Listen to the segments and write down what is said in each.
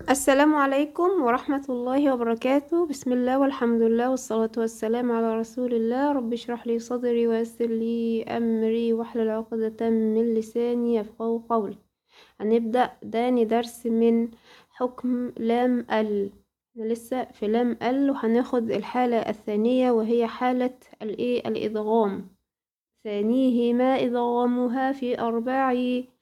السلام عليكم ورحمة الله وبركاته بسم الله والحمد لله والصلاة والسلام على رسول الله رب اشرح لي صدري ويسر لي أمري واحلل عقدة من لساني يفقهوا قولي هنبدأ تاني درس من حكم لام ال احنا لسه في لام ال وهناخد الحالة الثانية وهي حالة الايه الإدغام ثانيهما إدغامها في أربع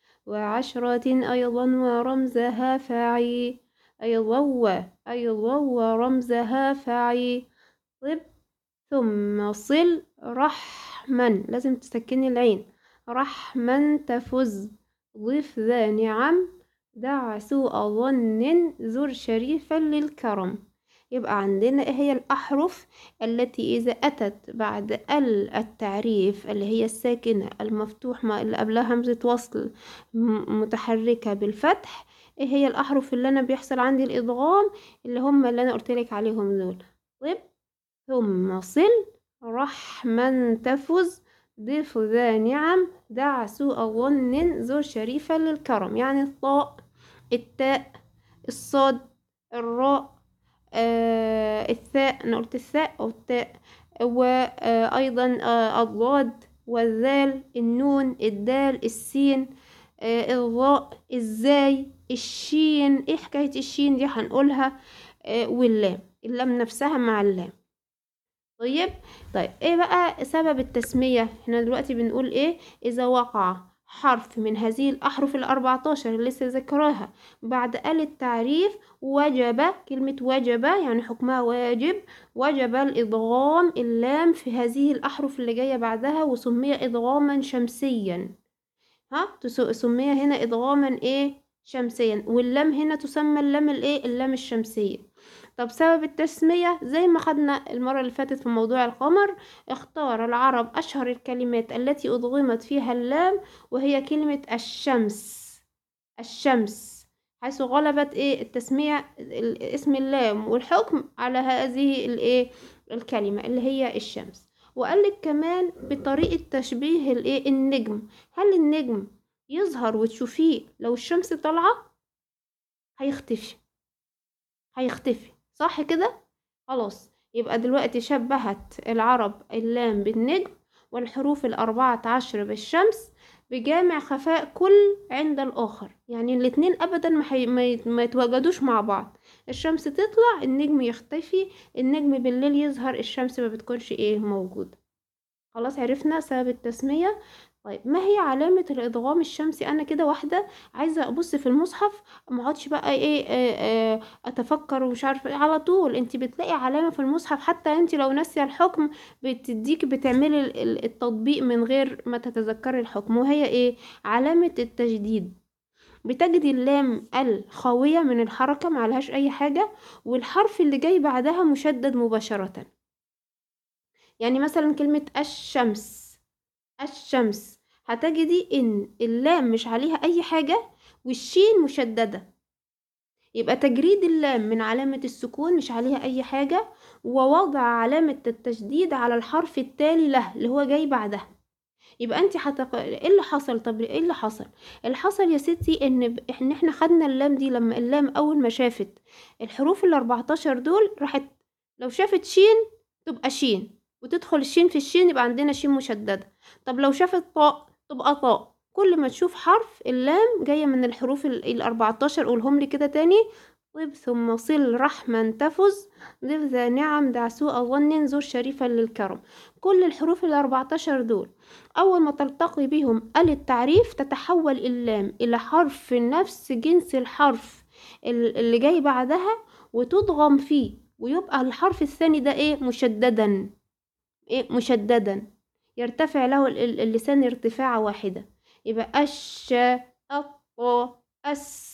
وعشرة أيضا ورمزها فاعي أيضا و أيضا ورمزها فاعي طب ثم صل رحما لازم تسكني العين رحما تفز ضف ذا نعم دع سوء ظن زر شريفا للكرم يبقى عندنا ايه هي الأحرف التي إذا أتت بعد ال التعريف اللي هي الساكنة المفتوح ما اللي قبلها همزة وصل متحركة بالفتح ايه هي الأحرف اللي أنا بيحصل عندي الإدغام اللي هم اللي أنا قلتلك عليهم دول طب ثم صل رحما تفز ضيف ذا نعم دع سوء ظن زر شريفا للكرم يعني الطاء التاء الصاد الراء آه الثاء أنا قلت الثاء أو التاء وأيضا آه الضاد والذال النون الدال السين آه الظاء الزاي الشين ايه حكاية الشين دي هنقولها آه واللام اللام نفسها مع اللام طيب طيب ايه بقى سبب التسمية احنا دلوقتي بنقول ايه اذا وقع حرف من هذه الأحرف الأربعتاشر اللي لسه ذكراها بعد آل التعريف وجب كلمة وجب يعني حكمها واجب وجب الإدغام اللام في هذه الأحرف اللي جاية بعدها وسمي إدغاما شمسيا ها سمي هنا إدغاما إيه شمسيا واللام هنا تسمى اللام الإيه اللام الشمسية طب سبب التسمية زي ما خدنا المرة اللي فاتت في موضوع القمر اختار العرب أشهر الكلمات التي أدغمت فيها اللام وهي كلمة الشمس الشمس حيث غلبت ايه التسمية اسم اللام والحكم على هذه الايه الكلمة اللي هي الشمس وقال لك كمان بطريقة تشبيه الايه النجم هل النجم يظهر وتشوفيه لو الشمس طالعة هيختفي هيختفي صح كده خلاص يبقى دلوقتي شبهت العرب اللام بالنجم والحروف الأربعة عشر بالشمس بجامع خفاء كل عند الآخر يعني الاتنين أبدا ما, حي... ما يتواجدوش مع بعض الشمس تطلع النجم يختفي النجم بالليل يظهر الشمس ما بتكونش ايه موجودة خلاص عرفنا سبب التسمية طيب ما هي علامة الإدغام الشمسي أنا كده واحدة عايزة أبص في المصحف ما اقعدش بقى إيه آه آه أتفكر ومش عارفة على طول أنت بتلاقي علامة في المصحف حتى أنت لو ناسية الحكم بتديك بتعملي التطبيق من غير ما تتذكري الحكم وهي إيه علامة التجديد بتجدي اللام ال خاوية من الحركة معلهاش أي حاجة والحرف اللي جاي بعدها مشدد مباشرة يعني مثلا كلمة الشمس الشمس هتجدي ان اللام مش عليها اي حاجة والشين مشددة يبقى تجريد اللام من علامة السكون مش عليها اي حاجة ووضع علامة التشديد على الحرف التالي له اللي هو جاي بعدها يبقى انت هتق... ايه اللي حصل طب ايه اللي حصل اللي حصل يا ستي ان ب... ان احنا خدنا اللام دي لما اللام اول ما شافت الحروف ال14 دول راحت لو شافت شين تبقى شين وتدخل الشين في الشين يبقى عندنا شين مشددة طب لو شافت طاء تبقى طاء كل ما تشوف حرف اللام جاية من الحروف الأربعتاشر قولهم لي كده تاني طب ثم صل رحما تفز ضف ذا نعم دع سوء ظن زور شريفا للكرم كل الحروف الأربعتاشر دول أول ما تلتقي بهم ال التعريف تتحول اللام إلى حرف نفس جنس الحرف اللي جاي بعدها وتضغم فيه ويبقى الحرف الثاني ده ايه مشددا ايه مشددا يرتفع له اللسان ارتفاعا واحدة يبقى الش الط الس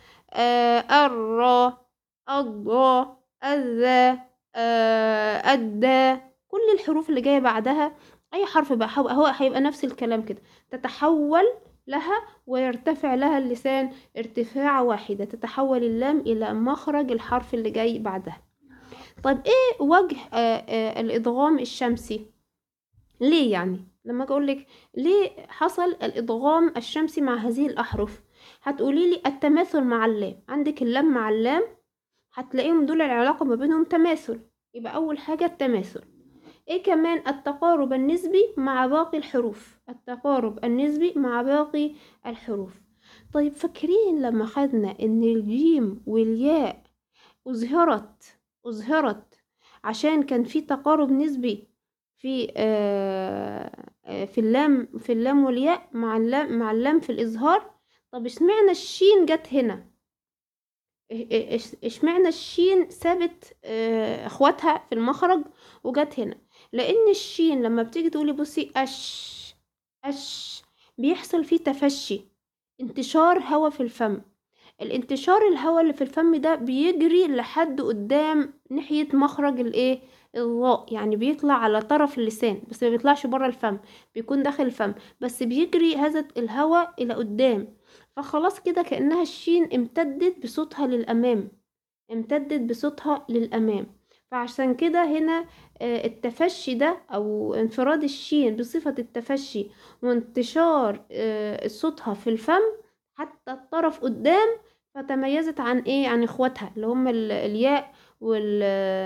الر الض الذا الدا كل الحروف اللي جاية بعدها أي حرف بقى هو هيبقى نفس الكلام كده تتحول لها ويرتفع لها اللسان ارتفاع واحدة تتحول اللام إلى مخرج الحرف اللي جاي بعدها طيب ايه وجه آآ آآ الادغام الشمسي ليه يعني لما اقول لك ليه حصل الادغام الشمسي مع هذه الاحرف هتقولي لي التماثل مع اللام عندك اللام مع اللام هتلاقيهم دول العلاقة ما بينهم تماثل يبقى أول حاجة التماثل ايه كمان التقارب النسبي مع باقي الحروف التقارب النسبي مع باقي الحروف طيب فاكرين لما خدنا ان الجيم والياء أظهرت أظهرت عشان كان في تقارب نسبي في آه آه في اللام في اللام والياء مع اللام مع اللام في الإظهار طب اشمعنى الشين جت هنا اشمعنى الشين سابت آه اخواتها في المخرج وجت هنا لان الشين لما بتيجي تقولي بصي اش اش بيحصل فيه تفشي انتشار هوا في الفم الانتشار الهواء اللي في الفم ده بيجري لحد قدام ناحية مخرج الايه الظاء يعني بيطلع على طرف اللسان بس ما بيطلعش بره الفم بيكون داخل الفم بس بيجري هذا الهواء الى قدام فخلاص كده كأنها الشين امتدت بصوتها للأمام امتدت بصوتها للأمام فعشان كده هنا التفشي ده أو انفراد الشين بصفة التفشي وانتشار صوتها في الفم حتى الطرف قدام فتميزت عن ايه عن اخواتها اللي هم الياء وال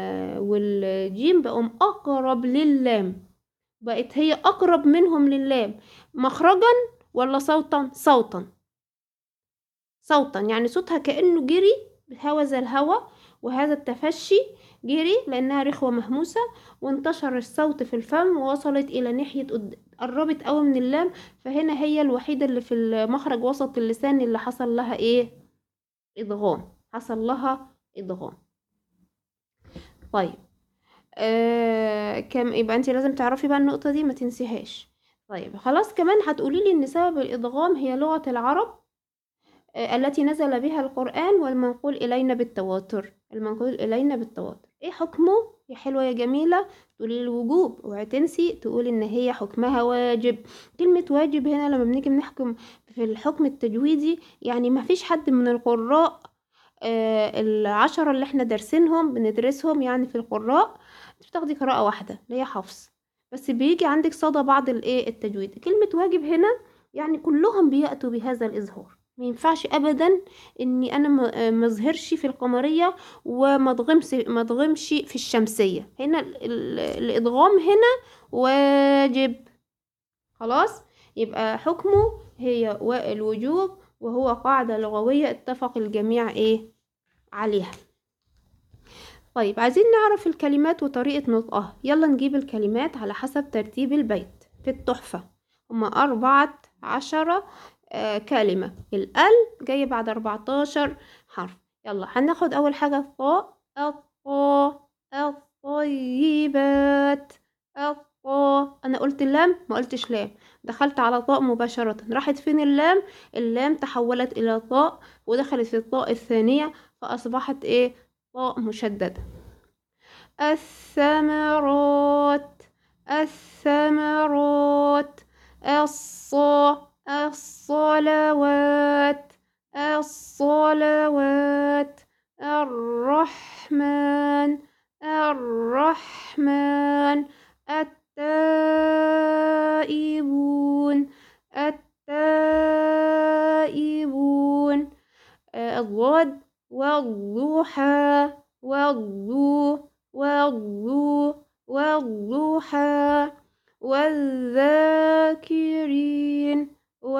والجيم بقوا اقرب للام بقت هي اقرب منهم للام مخرجا ولا صوتا صوتا صوتا يعني صوتها كأنه جري هوا زي الهوا وهذا التفشي جري لأنها رخوة مهموسة وانتشر الصوت في الفم ووصلت إلى ناحية قربت قوي من اللام فهنا هي الوحيدة اللي في المخرج وسط اللسان اللي حصل لها ايه إدغام حصل لها إدغام طيب آه كم يبقى انت لازم تعرفي بقى النقطة دي ما تنسيهاش طيب خلاص كمان هتقولي لي ان سبب الإدغام هي لغة العرب التي نزل بها القرآن والمنقول إلينا بالتواتر المنقول إلينا بالتواتر إيه حكمه يا حلوة يا جميلة تقولي الوجوب اوعي تنسي تقول إن هي حكمها واجب كلمة واجب هنا لما بنيجي بنحكم في الحكم التجويدي يعني ما فيش حد من القراء آه العشرة اللي احنا دارسينهم بندرسهم يعني في القراء بتاخدي قراءة واحدة اللي هي حفظ بس بيجي عندك صدى بعض الايه التجويد كلمة واجب هنا يعني كلهم بيأتوا بهذا الإظهار ما ينفعش ابدا اني انا ما اظهرش في القمريه وما اضغمش ما اضغمش في الشمسيه هنا الادغام هنا واجب خلاص يبقى حكمه هي الوجوب وهو قاعده لغويه اتفق الجميع ايه عليها طيب عايزين نعرف الكلمات وطريقه نطقها يلا نجيب الكلمات على حسب ترتيب البيت في التحفه هما أربعة عشرة آه كلمة الأل جاي بعد أربعتاشر حرف يلا هناخد أول حاجة الطاء الطاء الطيبات الطاء أنا قلت اللام ما قلتش لام دخلت على طاء مباشرة راحت فين اللام اللام تحولت إلى طاء ودخلت في الطاء الثانية فأصبحت إيه طاء مشددة الثمرات الثمرات الصا الصلوات الصلوات الرحمن الرحمن التائبون التائبون الضاد والضحى والضو والضو والضحى والذاكرين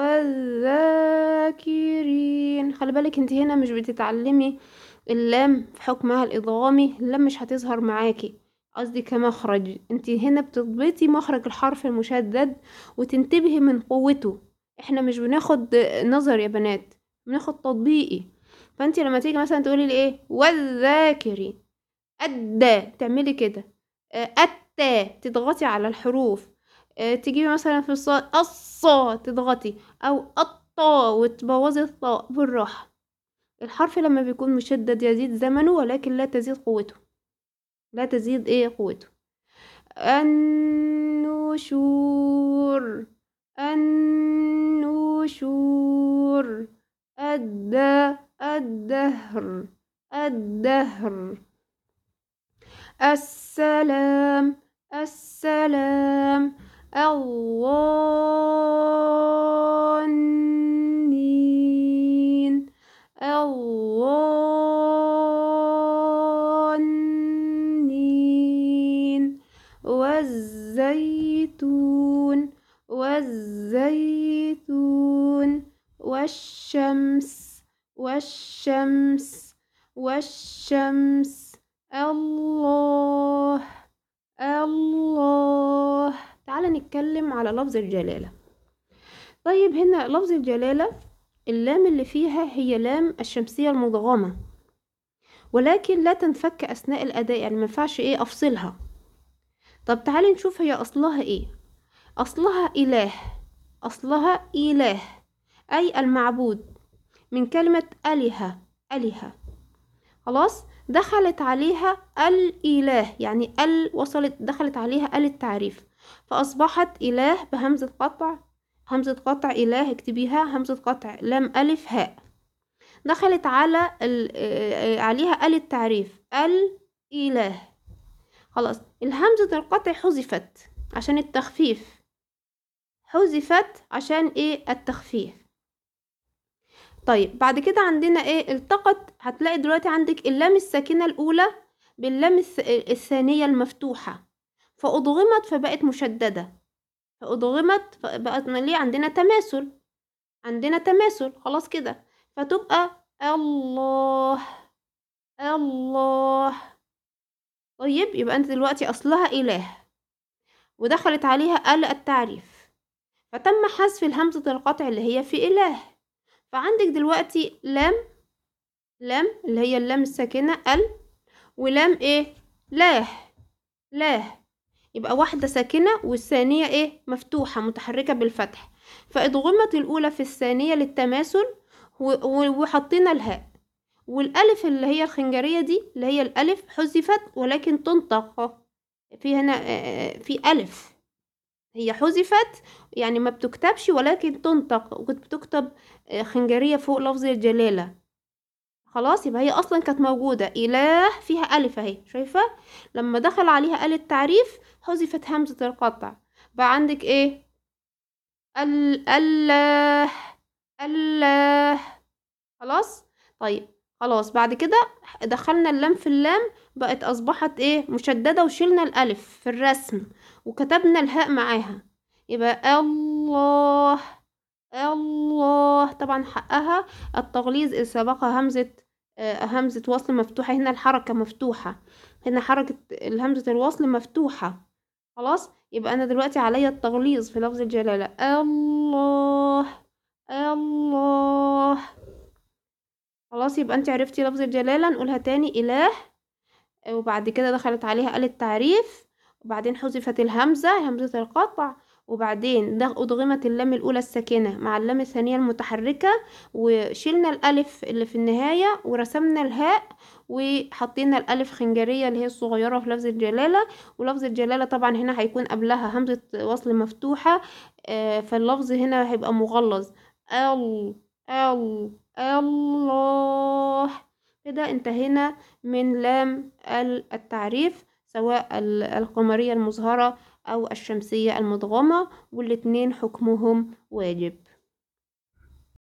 والذاكرين خلي بالك انت هنا مش بتتعلمي اللام في حكمها الادغامي اللام مش هتظهر معاكي قصدي كمخرج انت هنا بتضبطي مخرج الحرف المشدد وتنتبهي من قوته احنا مش بناخد نظر يا بنات بناخد تطبيقي فانت لما تيجي مثلا تقولي لي ايه والذاكرين الدا تعملي كده التا تضغطي على الحروف تجيبي مثلا في الصاد الصا تضغطي او الطا وتبوظي الطاء بالراحه الحرف لما بيكون مشدد يزيد زمنه ولكن لا تزيد قوته لا تزيد ايه قوته النشور النشور الد الدهر الدهر السلام السلام الظانين الظانين والزيتون والزيتون والشمس والشمس والشمس الله الله تعالى نتكلم على لفظ الجلالة طيب هنا لفظ الجلالة اللام اللي فيها هي لام الشمسية المدغمة ولكن لا تنفك أثناء الأداء يعني مينفعش إيه أفصلها طب تعالي نشوف هي أصلها إيه أصلها إله أصلها إله أي المعبود من كلمة أله أله خلاص دخلت عليها الإله يعني ال وصلت دخلت عليها ال التعريف فأصبحت إله بهمزة قطع همزة قطع إله اكتبيها همزة قطع لام ألف هاء دخلت على ال عليها ال التعريف الإله خلاص الهمزة القطع حذفت عشان التخفيف حذفت عشان ايه التخفيف طيب بعد كده عندنا ايه التقط هتلاقي دلوقتي عندك اللام الساكنة الأولى باللام الثانية المفتوحة فأضغمت فبقت مشددة فأضغمت فبقت ليه عندنا تماثل عندنا تماثل خلاص كده فتبقى الله الله طيب يبقى انت دلوقتي اصلها اله ودخلت عليها ال التعريف فتم حذف الهمزة القطع اللي هي في اله فعندك دلوقتي لام لام اللي هي اللام الساكنة ال ولام ايه لاه لاه يبقى واحدة ساكنة والثانية ايه مفتوحة متحركة بالفتح فاضغمت الأولى في الثانية للتماثل وحطينا الهاء والألف اللي هي الخنجرية دي اللي هي الألف حذفت ولكن تنطق في هنا في ألف هي حذفت يعني ما بتكتبش ولكن تنطق وكنت بتكتب خنجرية فوق لفظ الجلالة خلاص يبقى هي اصلا كانت موجودة اله فيها الف اهي شايفة لما دخل عليها ال التعريف حذفت همزة القطع بقى عندك ايه ال الله الله خلاص طيب خلاص بعد كده دخلنا اللام في اللام بقت اصبحت ايه مشددة وشلنا الالف في الرسم وكتبنا الهاء معاها يبقى الله الله طبعا حقها التغليظ إذ سبقها همزة همزة وصل مفتوحة هنا الحركة مفتوحة هنا حركة الهمزة الوصل مفتوحة خلاص يبقى أنا دلوقتي عليا التغليظ في لفظ الجلالة الله الله خلاص يبقى انت عرفتي لفظ الجلالة نقولها تاني إله وبعد كده دخلت عليها آل التعريف وبعدين حذفت الهمزة همزة القطع وبعدين ده أضغمت اللام الأولى الساكنة مع اللام الثانية المتحركة وشلنا الألف اللي في النهاية ورسمنا الهاء وحطينا الألف خنجرية اللي هي الصغيرة في لفظ الجلالة ولفظ الجلالة طبعا هنا هيكون قبلها همزة وصل مفتوحة فاللفظ هنا هيبقى مغلظ ال ال الله كده انتهينا من لام التعريف سواء القمرية المظهرة أو الشمسية المدغمة والاتنين حكمهم واجب